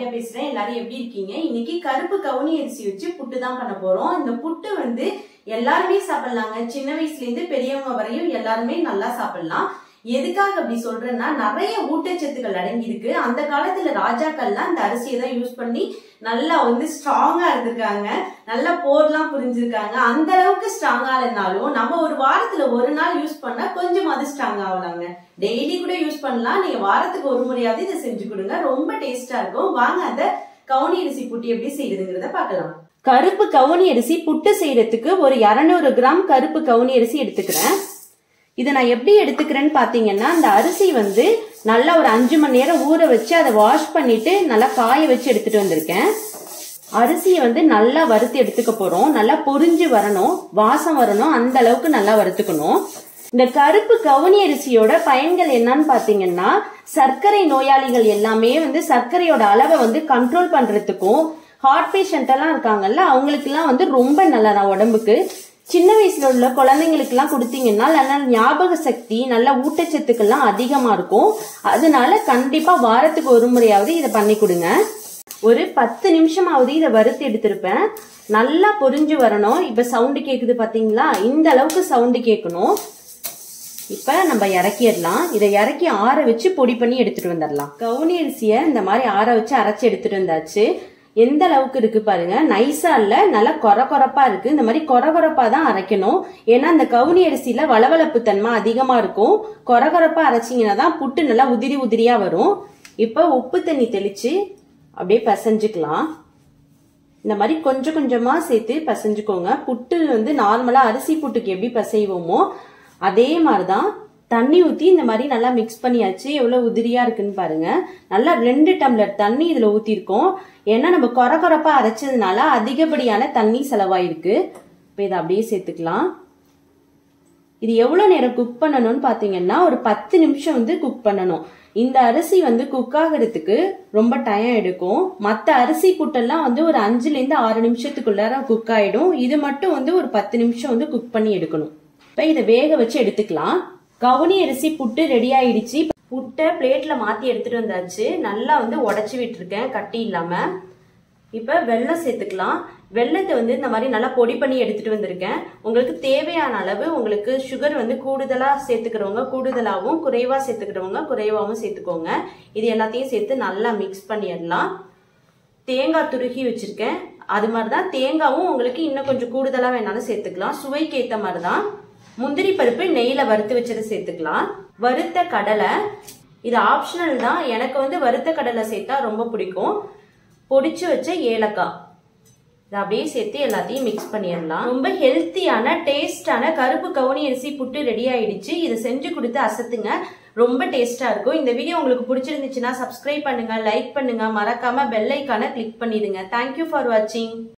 பாக்கியா பேசுறேன் எல்லாரும் எப்படி இருக்கீங்க இன்னைக்கு கருப்பு கவுனி அரிசி வச்சு புட்டு தான் பண்ண போறோம் இந்த புட்டு வந்து எல்லாருமே சாப்பிடலாங்க சின்ன வயசுல இருந்து பெரியவங்க வரையும் எல்லாருமே நல்லா சாப்பிடலாம் எதுக்காக அப்படி சொல்றேன்னா நிறைய ஊட்டச்சத்துக்கள் அடங்கி இருக்கு அந்த காலத்துல ராஜாக்கள்லாம் இந்த அரிசியை தான் யூஸ் பண்ணி நல்லா வந்து ஸ்ட்ராங்கா இருந்திருக்காங்க நல்லா போர்லாம் புரிஞ்சிருக்காங்க அந்த அளவுக்கு ஸ்ட்ராங்கா இல்லைனாலும் நம்ம ஒரு வாரத்துல ஒரு நாள் யூஸ் பண்ணா கொஞ்சமாவது ஸ்ட்ராங் ஆகலாங்க டெய்லி கூட யூஸ் பண்ணலாம் நீங்க வாரத்துக்கு ஒரு முறையாவது இதை செஞ்சு கொடுங்க ரொம்ப டேஸ்டா இருக்கும் வாங்க அந்த கவுனி அரிசி புட்டு எப்படி செய்யுதுங்கிறத பார்க்கலாம் கருப்பு கவுனி அரிசி புட்டு செய்யறதுக்கு ஒரு 200 கிராம் கருப்பு கவுனி அரிசி எடுத்துக்கிறேன் இதை நான் எப்படி எடுத்துக்கிறேன்னு பாத்தீங்கன்னா அந்த அரிசி வந்து நல்லா ஒரு அஞ்சு மணி நேரம் ஊற வச்சு அதை வாஷ் பண்ணிட்டு நல்லா காய வச்சு எடுத்துட்டு வந்திருக்கேன் அரிசியை வந்து நல்லா வறுத்து எடுத்துக்க போறோம் நல்லா பொரிஞ்சு வரணும் வாசம் வரணும் அந்த அளவுக்கு நல்லா வறுத்துக்கணும் இந்த கருப்பு கவுனி அரிசியோட பயன்கள் என்னன்னு பாத்தீங்கன்னா சர்க்கரை நோயாளிகள் எல்லாமே வந்து சர்க்கரையோட அளவை வந்து கண்ட்ரோல் பண்றதுக்கும் ஹார்ட் பேஷண்ட் எல்லாம் இருக்காங்கல்ல அவங்களுக்கு எல்லாம் வந்து ரொம்ப நல்லதா உடம்புக்கு சின்ன வயசுல உள்ள குழந்தைங்களுக்கு எல்லாம் கொடுத்தீங்கன்னா நல்ல ஞாபக சக்தி நல்ல ஊட்டச்சத்துக்கள்லாம் அதிகமா இருக்கும் அதனால கண்டிப்பா வாரத்துக்கு ஒரு முறையாவது இதை பண்ணி கொடுங்க ஒரு பத்து நிமிஷமாவது இதை வறுத்து எடுத்திருப்பேன் நல்லா பொரிஞ்சு வரணும் இப்ப சவுண்டு கேக்குது பாத்தீங்களா இந்த அளவுக்கு சவுண்டு கேட்கணும் இப்ப நம்ம இறக்கிடலாம் இதை இறக்கி ஆற வச்சு பொடி பண்ணி எடுத்துட்டு வந்துடலாம் கவுனி அரிசியை இந்த மாதிரி ஆற வச்சு அரைச்சு எடுத்துட்டு வந்தாச்சு எந்த அளவுக்கு இருக்கு பாருங்க நைஸா இல்ல நல்லா கொர கொரப்பா இருக்கு இந்த மாதிரி கொர கொரப்பா தான் அரைக்கணும் ஏன்னா இந்த கவுனி அரிசியில வளவளப்பு தன்மை அதிகமா இருக்கும் கொர கொரப்பா அரைச்சிங்கன்னா தான் புட்டு நல்லா உதிரி உதிரியா வரும் இப்ப உப்பு தண்ணி தெளிச்சு அப்படியே பசைஞ்சுக்கலாம் இந்த மாதிரி கொஞ்சம் கொஞ்சமா சேர்த்து பசைஞ்சுக்கோங்க புட்டு வந்து நார்மலா அரிசி புட்டுக்கு எப்படி பசைவோமோ அதே மாதிரிதான் தண்ணி ஊத்தி இந்த மாதிரி நல்லா மிக்ஸ் பண்ணியாச்சு எவ்வளவு உதிரியா இருக்குன்னு பாருங்க நல்லா ரெண்டு டம்ளர் தண்ணி இதுல ஊத்திருக்கோம் ஏன்னா நம்ம கொர கொரப்பா அரைச்சதுனால அதிகப்படியான தண்ணி செலவாயிருக்கு இப்ப இதை அப்படியே சேர்த்துக்கலாம் இது எவ்வளவு நேரம் குக் பண்ணணும்னு பாத்தீங்கன்னா ஒரு பத்து நிமிஷம் வந்து குக் பண்ணணும் இந்த அரிசி வந்து குக் ஆகிறதுக்கு ரொம்ப டைம் எடுக்கும் மத்த அரிசி புட்டெல்லாம் வந்து ஒரு அஞ்சுல இருந்து ஆறு நிமிஷத்துக்குள்ளார குக் ஆயிடும் இது மட்டும் வந்து ஒரு பத்து நிமிஷம் வந்து குக் பண்ணி எடுக்கணும் இப்ப இதை வேக வச்சு எடுத்துக்கலாம் கவுனி அரிசி புட்டு ரெடி ஆயிடுச்சு புட்டை பிளேட்ல மாத்தி எடுத்துட்டு வந்தாச்சு நல்லா வந்து உடைச்சு விட்டுருக்கேன் கட்டி இல்லாம இப்ப வெல்லம் சேர்த்துக்கலாம் வெள்ளத்தை வந்து இந்த மாதிரி நல்லா பொடி பண்ணி எடுத்துட்டு வந்திருக்கேன் உங்களுக்கு தேவையான அளவு உங்களுக்கு சுகர் வந்து கூடுதலா சேர்த்துக்கிறவங்க கூடுதலாகவும் குறைவா சேர்த்துக்கிறவங்க குறைவாகவும் சேர்த்துக்கோங்க இது எல்லாத்தையும் சேர்த்து நல்லா மிக்ஸ் பண்ணிடலாம் தேங்காய் துருகி வச்சிருக்கேன் அது மாதிரி தான் தேங்காவும் உங்களுக்கு இன்னும் கொஞ்சம் கூடுதலா வேணாலும் சேர்த்துக்கலாம் சுவைக்கு ஏத்த மாதிரி தான் முந்திரி பருப்பு நெய்யில வறுத்து வச்சதை சேர்த்துக்கலாம் வறுத்த கடலை இது ஆப்ஷனல் தான் எனக்கு வந்து வறுத்த கடலை சேர்த்தா ரொம்ப பிடிக்கும் பொடிச்சு வச்ச ஏலக்காய் இதை அப்படியே சேர்த்து எல்லாத்தையும் மிக்ஸ் பண்ணிடலாம் ரொம்ப ஹெல்த்தியான டேஸ்டான கருப்பு கவுனி அரிசி புட்டு ரெடி ஆயிடுச்சு இதை செஞ்சு கொடுத்து அசத்துங்க ரொம்ப டேஸ்டா இருக்கும் இந்த வீடியோ உங்களுக்கு பிடிச்சிருந்துச்சுன்னா சப்ஸ்கிரைப் பண்ணுங்க லைக் பண்ணுங்க மறக்காம பெல் ஐக்கான கிளிக் பண்ணிடுங்க தேங்க்யூ ஃபார் வாட்சிங்